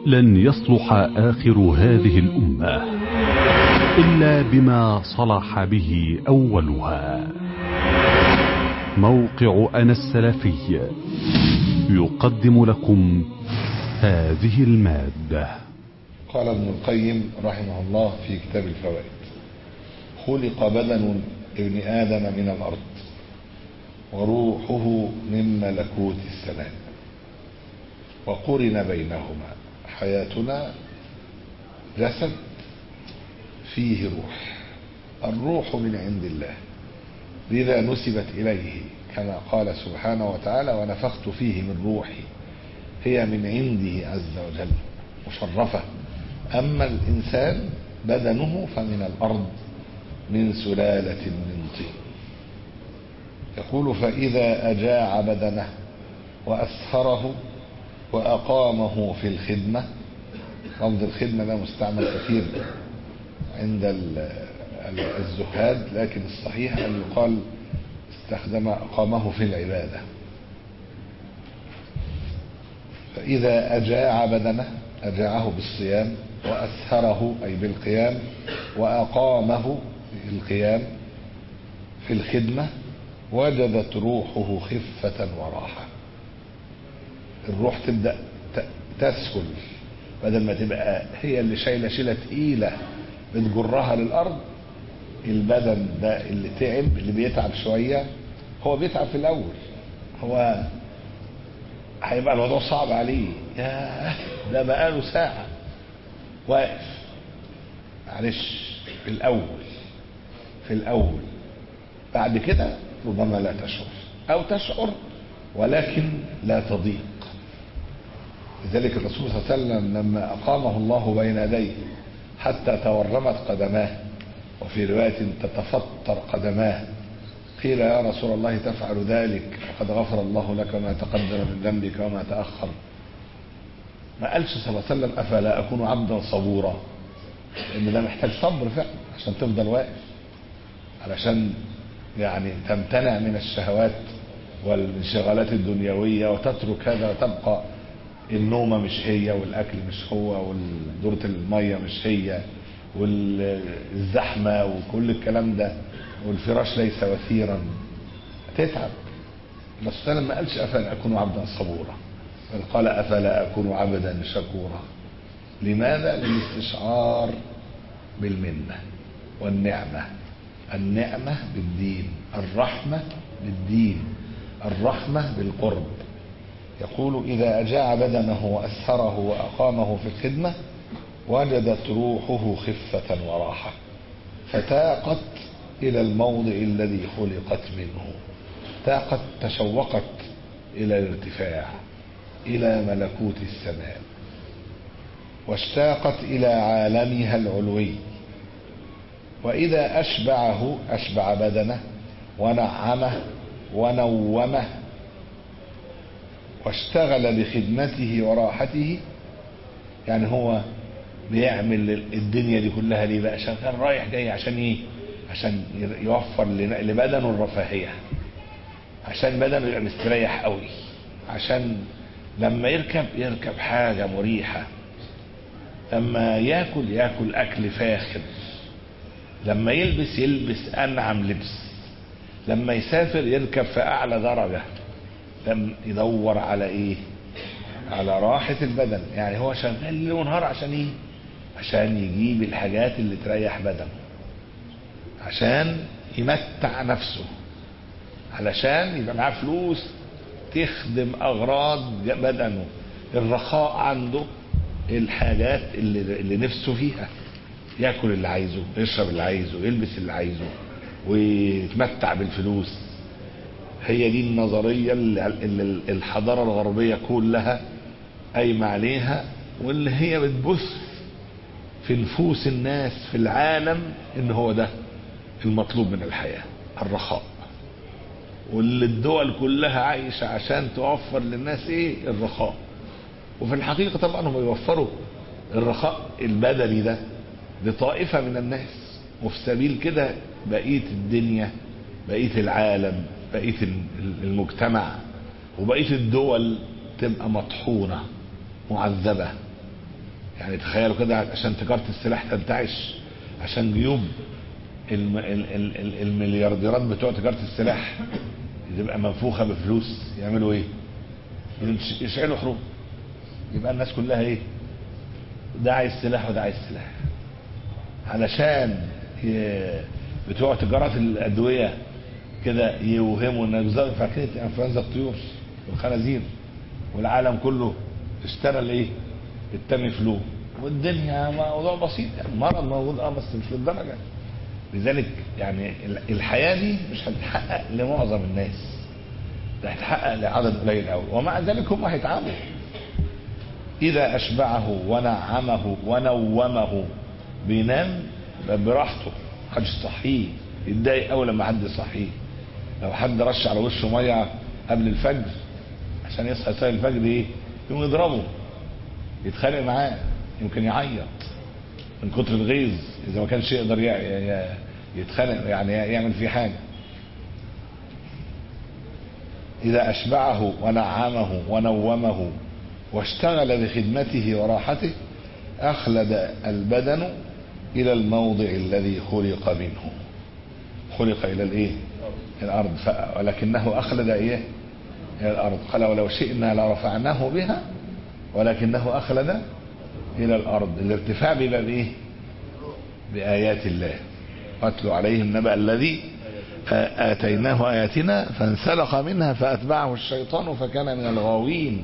لن يصلح آخر هذه الأمة إلا بما صلح به أولها موقع أنا السلفي يقدم لكم هذه المادة قال ابن القيم رحمه الله في كتاب الفوائد خلق بدن ابن آدم من الأرض وروحه من ملكوت السماء وقرن بينهما حياتنا جسد فيه روح الروح من عند الله لذا نسبت إليه كما قال سبحانه وتعالى ونفخت فيه من روحي هي من عنده عز وجل مشرفة أما الإنسان بدنه فمن الأرض من سلالة من طين يقول فإذا أجاع بدنه وأسهره وأقامه في الخدمة لفظ الخدمة ده مستعمل كثير عند الزهاد لكن الصحيح أن يقال استخدم أقامه في العبادة فإذا أجاع بدنه أجاعه بالصيام وأسهره أي بالقيام وأقامه القيام في الخدمة وجدت روحه خفة وراحة الروح تبدأ تسهل بدل ما تبقى هي اللي شايلة شيلة تقيلة بتجرها للأرض البدن ده اللي تعب اللي بيتعب شوية هو بيتعب في الأول هو هيبقى الموضوع صعب عليه يا ده بقاله ساعة واقف معلش في الأول في الأول بعد كده ربما لا تشعر أو تشعر ولكن لا تضيق لذلك الرسول صلى الله عليه وسلم لما أقامه الله بين يديه حتى تورمت قدماه وفي رواية تتفطر قدماه قيل يا رسول الله تفعل ذلك وقد غفر الله لك ما تقدم من ذنبك وما تأخر ما قالش صلى الله عليه وسلم أفلا أكون عبدا صبورا لأن ده محتاج صبر فعلا عشان تفضل واقف علشان يعني تمتنع من الشهوات والانشغالات الدنيوية وتترك هذا وتبقى النومة مش هي والأكل مش هو ودورة المية مش هي والزحمة وكل الكلام ده والفراش ليس وثيرا تتعب الرسول صلى الله عليه وسلم ما قالش أفلا أكون عبدا صبورا بل قال أفلا أكون عبدا شكورا لماذا؟ للاستشعار بالمنة والنعمة النعمة بالدين الرحمة بالدين الرحمة بالقرب يقول إذا أجاع بدنه وأسهره وأقامه في الخدمة وجدت روحه خفة وراحة فتاقت إلى الموضع الذي خلقت منه تاقت تشوقت إلى الارتفاع إلى ملكوت السماء واشتاقت إلى عالمها العلوي وإذا أشبعه أشبع بدنه ونعمه ونومه واشتغل بخدمته وراحته يعني هو بيعمل الدنيا دي كلها ليه بقى شغال رايح جاي عشان ايه عشان يوفر لبدنه الرفاهية عشان بدنه يبقى مستريح قوي عشان لما يركب يركب حاجة مريحة لما ياكل ياكل اكل فاخر لما يلبس يلبس انعم لبس لما يسافر يركب في اعلى درجة لما يدور على ايه على راحة البدن يعني هو شغال ليل ونهار عشان ايه عشان يجيب الحاجات اللي تريح بدنه عشان يمتع نفسه علشان يبقى معاه فلوس تخدم اغراض بدنه الرخاء عنده الحاجات اللي, اللي نفسه فيها ياكل اللي عايزه يشرب اللي عايزه يلبس اللي عايزه ويتمتع بالفلوس هي دي النظرية اللي الحضارة الغربية كلها قايمة عليها واللي هي بتبث في نفوس الناس في العالم ان هو ده المطلوب من الحياة الرخاء واللي الدول كلها عايشة عشان توفر للناس ايه الرخاء وفي الحقيقة طبعا هم يوفروا الرخاء البدني ده لطائفة من الناس وفي سبيل كده بقية الدنيا بقية العالم بقية المجتمع وبقية الدول تبقى مطحونة معذبة يعني تخيلوا كده عشان تجارة السلاح تنتعش عشان جيوب الم... ال... ال... ال... المليارديرات بتوع تجارة السلاح تبقى منفوخة بفلوس يعملوا ايه ينش- يشعلوا حروب يبقى الناس كلها ايه ده عايز سلاح وده عايز سلاح علشان ي... بتوع تجارة الأدوية كده يوهموا ان بالظبط فاكرين انفلونزا الطيور والخنازير والعالم كله اشترى الايه؟ التامي فلو والدنيا موضوع بسيط يعني مرض موجود اه بس مش للدرجه لذلك يعني ال- الحياه دي مش هتتحقق لمعظم الناس ده هتتحقق لعدد قليل قوي ومع ذلك هم هيتعاملوا اذا اشبعه ونعمه ونومه بينام براحته محدش يصحيه يتضايق قوي لما حد يصحيه لو حد رش على وشه ميه قبل الفجر عشان يصحى يصلي الفجر ايه يقوم يضربه يتخانق معاه يمكن يعيط من كتر الغيظ اذا ما كانش يقدر ي- ي- يتخانق يعني يعمل فيه حاجه اذا اشبعه ونعمه ونومه واشتغل بخدمته وراحته اخلد البدن الى الموضع الذي خلق منه خلق الى الايه الارض ف- ولكنه اخلد ايه الى الارض قال ولو شئنا لرفعناه بها ولكنه اخلد الى الارض الارتفاع بيبقى بايه بايات الله واتلو عليهم نبأ الذي آتيناه آياتنا فانسلخ منها فأتبعه الشيطان فكان من الغاوين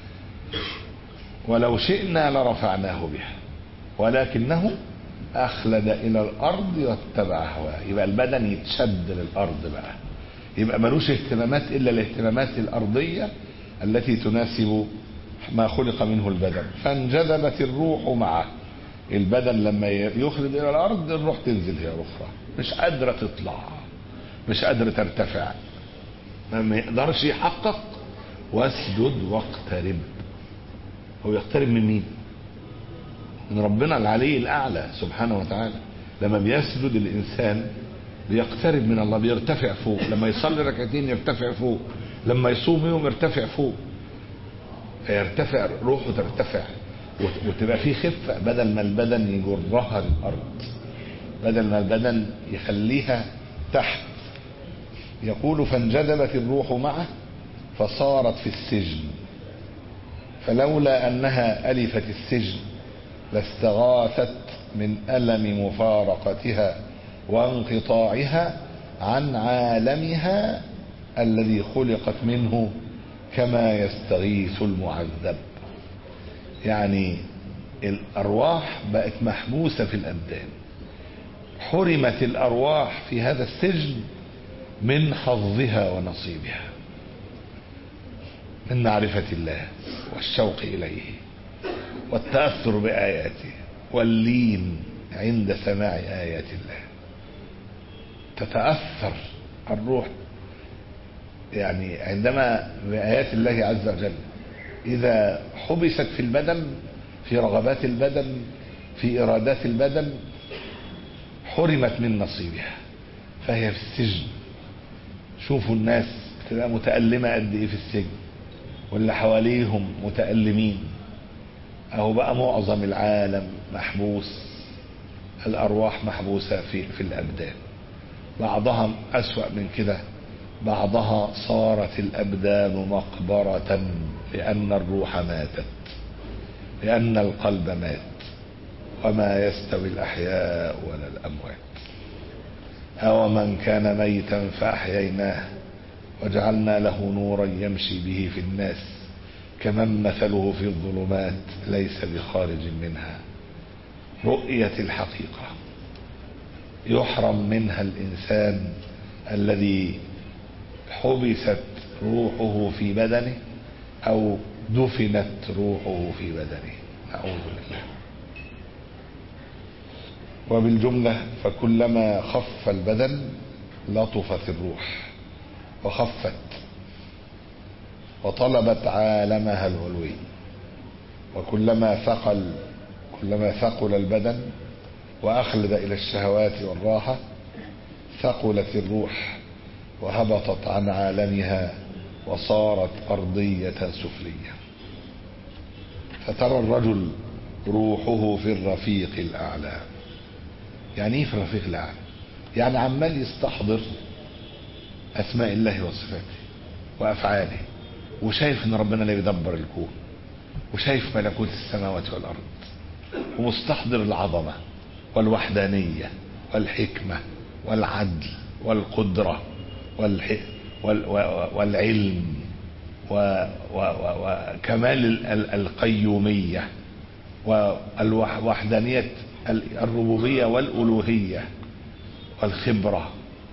ولو شئنا لرفعناه بها ولكنه أخلد إلى الأرض واتبع هواه يبقى البدن يتشد للأرض بقى يبقى ملوش اهتمامات إلا الاهتمامات الأرضية التي تناسب ما خلق منه البدن فانجذبت الروح معه البدن لما يخلد إلى الأرض الروح تنزل هي أخرى مش قادرة تطلع مش قادرة ترتفع ما يقدرش يحقق واسجد واقترب هو يقترب من مين من ربنا العلي الأعلى سبحانه وتعالى لما بيسجد الإنسان بيقترب من الله بيرتفع فوق لما يصلي ركعتين يرتفع فوق لما يصوم يوم يرتفع فوق فيرتفع روحه ترتفع وت- وتبقى فيه خفة بدل ما البدن يجرها للأرض بدل ما البدن يخليها تحت يقول فانجذبت الروح معه فصارت في السجن فلولا أنها ألفت السجن لاستغاثت من ألم مفارقتها وانقطاعها عن عالمها الذي خلقت منه كما يستغيث المعذب يعني الأرواح بقت محبوسة في الأبدان حرمت الأرواح في هذا السجن من حظها ونصيبها من معرفة الله والشوق إليه والتأثر بآياته واللين عند سماع آيات الله تتأثر الروح يعني عندما بآيات الله عز وجل إذا حبست في البدن في رغبات البدن في إرادات البدن حرمت من نصيبها فهي في السجن شوفوا الناس بتبقى متألمة قد إيه في السجن واللي حواليهم متألمين أهو بقى معظم العالم محبوس الأرواح محبوسة في, في الأبدان بعضها أسوأ من كده بعضها صارت الأبدان مقبرة لأن الروح ماتت لأن القلب مات وما يستوي الأحياء ولا الأموات أو من كان ميتا فأحييناه وجعلنا له نورا يمشي به في الناس كمن مثله في الظلمات ليس بخارج منها رؤية الحقيقة يحرم منها الإنسان الذي حبست روحه في بدنه أو دفنت روحه في بدنه نعوذ بالله وبالجملة فكلما خف البدن لطفت الروح وخفت وطلبت عالمها العلوي وكلما ثقل كلما ثقل البدن وأخلد إلى الشهوات والراحة ثقلت الروح وهبطت عن عالمها وصارت أرضية سفلية فترى الرجل روحه في الرفيق الأعلى يعني ايه في الرفيق الأعلى يعني عمال يستحضر أسماء الله وصفاته وأفعاله وشايف ان ربنا اللي بيدبر الكون وشايف ملكوت السماوات والأرض ومستحضر العظمة والوحدانية والحكمة والعدل والقدرة والح... وال... والعلم و... و... و... وكمال القيومية ووحدانية الربوبية والألوهية والخبرة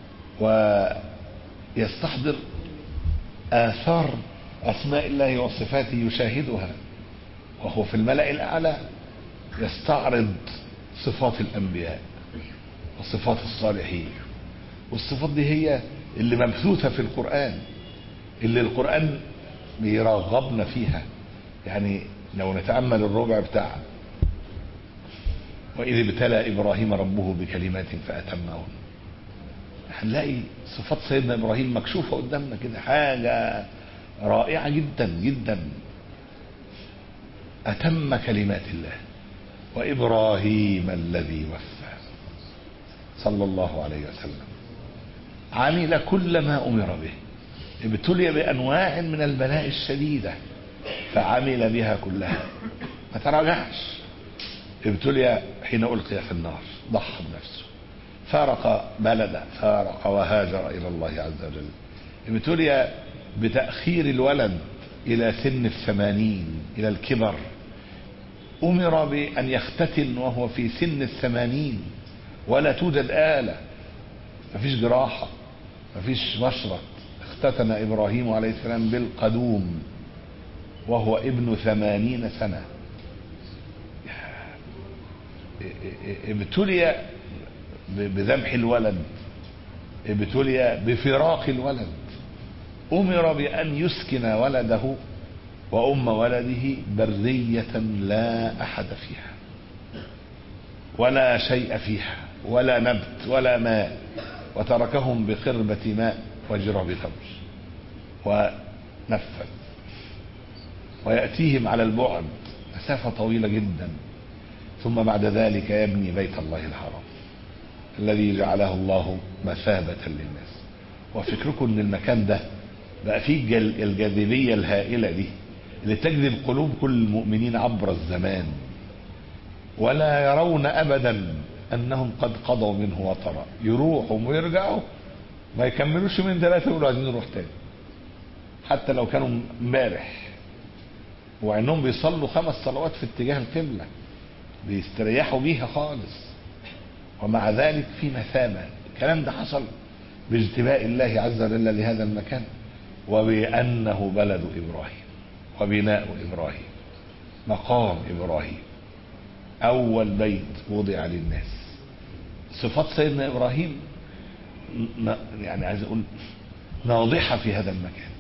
ويستحضر آثار أسماء الله وصفاته يشاهدها وهو في الملأ الأعلى يستعرض صفات الأنبياء وصفات الصالحين والصفات دي هي اللي مبثوثة في القرآن اللي القرآن بيرغبنا فيها يعني لو نتأمل الربع بتاع وإذ ابتلى إبراهيم ربه بكلمات فأتمهن هنلاقي صفات سيدنا إبراهيم مكشوفة قدامنا كده حاجة رائعة جدا جدا أتم كلمات الله وإبراهيم الذي وفى صلى الله عليه وسلم عمل كل ما أمر به ابتلي بأنواع من البلاء الشديدة فعمل بها كلها ما تراجعش ابتلي حين ألقي في النار ضحى بنفسه فارق بلده فارق وهاجر إلى الله عز وجل ابتلي بتأخير الولد إلى سن الثمانين إلى الكبر أمر بأن يختتن وهو في سن الثمانين ولا توجد آلة مفيش جراحة مفيش مشرط اختتن إبراهيم عليه السلام بالقدوم وهو ابن ثمانين سنة ابتلي بذبح الولد ابتلي بفراق الولد أمر بأن يسكن ولده وأم ولده برية لا أحد فيها ولا شيء فيها ولا نبت ولا ماء وتركهم بقربة ماء وجراب تمر ونفذ ويأتيهم على البعد مسافة طويلة جدا ثم بعد ذلك يبني بيت الله الحرام الذي جعله الله مثابة للناس وفكركم ان المكان ده بقى فيه الجاذبية الهائلة دي اللي تجذب قلوب كل المؤمنين عبر الزمان ولا يرون ابدا انهم قد قضوا منه وطرا يروحوا ويرجعوا ما يكملوش من ثلاثة يقولوا عايزين نروح تاني حتى لو كانوا امبارح وانهم بيصلوا خمس صلوات في اتجاه القبلة بيستريحوا بيها خالص ومع ذلك في مثابة الكلام ده حصل باجتباء الله عز وجل لهذا المكان وبأنه بلد إبراهيم وبناء إبراهيم مقام إبراهيم أول بيت وضع للناس صفات سيدنا إبراهيم يعني عايز أقول ناضحة في هذا المكان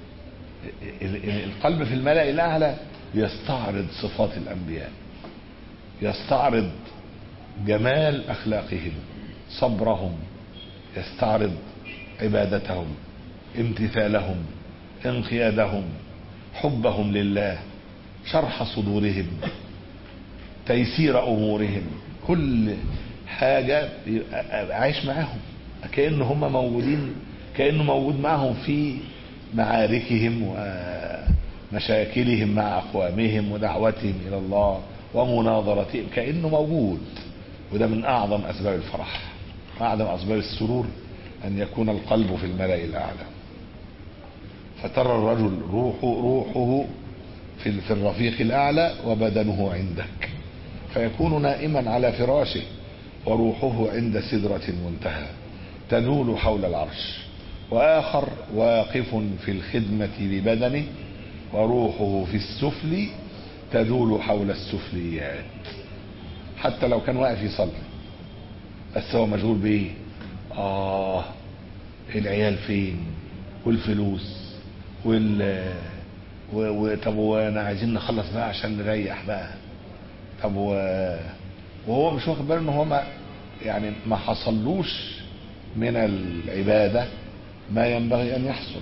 القلب في الملأ الأعلى يستعرض صفات الأنبياء يستعرض جمال أخلاقهم صبرهم يستعرض عبادتهم امتثالهم انقيادهم حبهم لله شرح صدورهم تيسير امورهم كل حاجه عايش معاهم كأن هم موجودين كأنه موجود معهم في معاركهم ومشاكلهم مع أقوامهم ودعوتهم إلى الله ومناظرتهم كأنه موجود وده من أعظم أسباب الفرح أعظم أسباب السرور أن يكون القلب في الملأ الأعلى فترى الرجل روحه, روحه في, في الرفيق الأعلى وبدنه عندك فيكون نائما على فراشه وروحه عند سدرة المنتهى تدول حول العرش وآخر واقف في الخدمة ببدنه وروحه في السفل تدول حول السفليات حتى لو كان واقف يصلي بس هو مشغول بايه اه العيال فين والفلوس وال و... و... طب وانا عايزين نخلص بقى عشان نريح بقى طب و... وهو مش واخد باله ان هو ما يعني ما حصلوش من العبادة ما ينبغي ان يحصل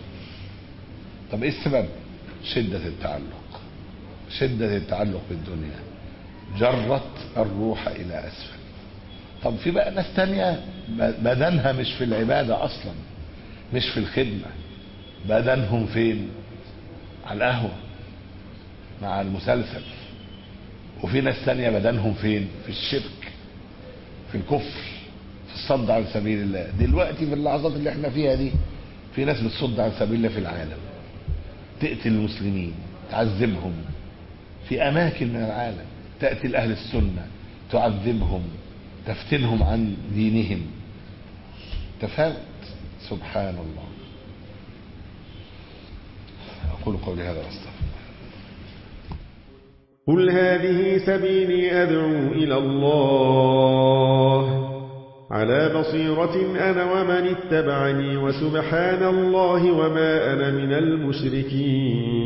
طب ايه السبب شدة التعلق شدة التعلق بالدنيا جرت الروح إلى أسفل طب في بقى ناس تانية بدنها مش في العبادة أصلا مش في الخدمة بدنهم فين على القهوة مع المسلسل وفي ناس تانية بدنهم فين في الشرك في الكفر في الصد عن سبيل الله دلوقتي في اللحظات اللي احنا فيها دي في ناس بتصد عن سبيل الله في العالم تقتل المسلمين تعذبهم في أماكن من العالم تأتي لأهل السنة تعذبهم تفتنهم عن دينهم تفاوت سبحان الله أقول قولي هذا واستغفر قل هذه سبيلي أدعو إلى الله على بصيرة أنا ومن اتبعني وسبحان الله وما أنا من المشركين